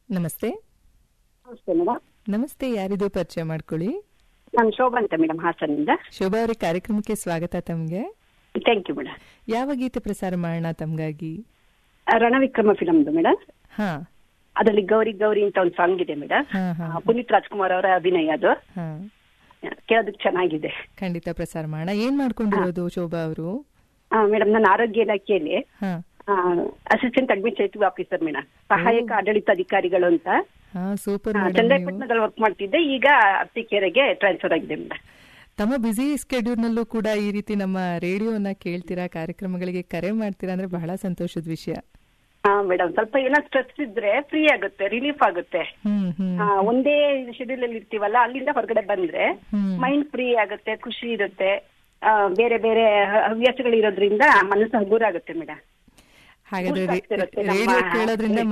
ನಮಸ್ತೆ ನಮಸ್ತೆ ಮೇಡಮ್ ನಮಸ್ತೆ ಯಾರಿದು ಪರಿಚಯ ಮಾಡ್ಕೊಳ್ಳಿ ನಾನು ಶೋಭಾ ಅಂತ ಮೇಡಮ್ ಹಾಸನಿಂದ ಶೋಭಾ ಅವರ ಕಾರ್ಯಕ್ರಮಕ್ಕೆ ಸ್ವಾಗತ ತಮ್ಗೆ ಥ್ಯಾಂಕ್ ಯು ಮೇಡಮ್ ಯಾವ ಗೀತೆ ಪ್ರಸಾರ ಮಾಡೋಣ ತಮ್ಗಾಗಿ ರಣವಿಕ್ರಮ ಫಿಲಮ್ದು ಮೇಡಮ್ ಹಾ ಅದರಲ್ಲಿ ಗೌರಿ ಗೌರಿ ಅಂತ ಒಂದು ಸಾಂಗ್ ಇದೆ ಮೇಡಮ್ ಹಾ ಹಾ ಪುನೀತ್ ರಾಜ್ಕುಮಾರ್ ಅವರ ಅಭಿನಯ ಅದು ಹಾ ಕೇಳೋದಕ್ಕೆ ಚೆನ್ನಾಗಿದೆ ಖಂಡಿತ ಪ್ರಸಾರ ಮಾಡೋಣ ಏನ್ ಮಾಡ್ಕೊಂಡಿರೋದು ಶೋಭಾ ಅವರು ಮೇಡಮ್ ನಾನು ಆರೋಗ್ಯ ಇಲಾಖೆಯಲ್ಲಿ ಹಾ ಅಸಿಸ್ಟೆಂಟ್ ಅಡ್ಮಿನಿಸ್ಟ್ರೇಟಿವ್ ಆಫೀಸರ್ ಮೇಡಮ್ ಸಹಾಯಕ ಆಡಳಿತಾಧಿಕಾರಿಗಳು ಅಂತ ಹಾ ಸೂಪರ್ ಆ, ಮೇಡಮ್ ನೀವು ಚನ್ನರಾಯಪಟ್ಟಣದಲ್ಲಿ ವರ್ಕ್ ಮಾಡ್ತಿದ್ದೆ ಈಗ ಅತ್ತಿಕೆರೆಗೆ ಟ್ರಾನ್ಸ್ಫರ್ ಆಗಿದೆ ಮೇಡಮ್ ತಮ್ಮ ಬ್ಯುಸಿ ನಲ್ಲೂ ಕೂಡ ಈ ರೀತಿ ನಮ್ಮ ರೇಡಿಯೋನ ಕೇಳ್ತೀರಾ ಕಾರ್ಯಕ್ರಮಗಳಿಗೆ ಕರೆ ಮಾಡ್ತೀರಾ ಅಂದ್ರೆ ಬಹಳ ಸಂತೋಷದ ವಿಷಯ ಹಾ ಮೇಡಮ್ ಸ್ವಲ್ಪ ಏನೋ ಸ್ಟ್ರೆಸ್ ಇದ್ರೆ ಫ್ರೀ ಆಗುತ್ತೆ ರಿಲೀಫ್ ಆಗುತ್ತೆ ಹ್ಮ್ ಹ್ಮ್ ಆ, ಒಂದೇ ಶೆಡ್ಯೂಲ್ ಅಲ್ಲಿ ಇರ್ತೀವಲ್ಲ ಅಲ್ಲಿಂದ ಹೊರಗಡೆ ಬಂದ್ರೆ ಹ್ಮ್. ಮೈಂಡ್ ಫ್ರೀ ಆಗುತ್ತೆ ಖುಷಿ ಇರುತ್ತೆ ಆ, ಬೇರೆ ಬೇರೆ ಹವ್ಯಾಸಗಳು ಇರೋದ್ರಿಂದ ಮನಸ್ಸು ಹಗುರಾಗುತ್ತೆ ಮೇಡಮ್ ಹಾಗಾದ್ರೆ ಖುಷಿ ಆಗ್ತಿರುತ್ತೆ ನಮ್ಮ ರೇಡಿಯೋ ಕೇಳೋದ್ರಿಂದ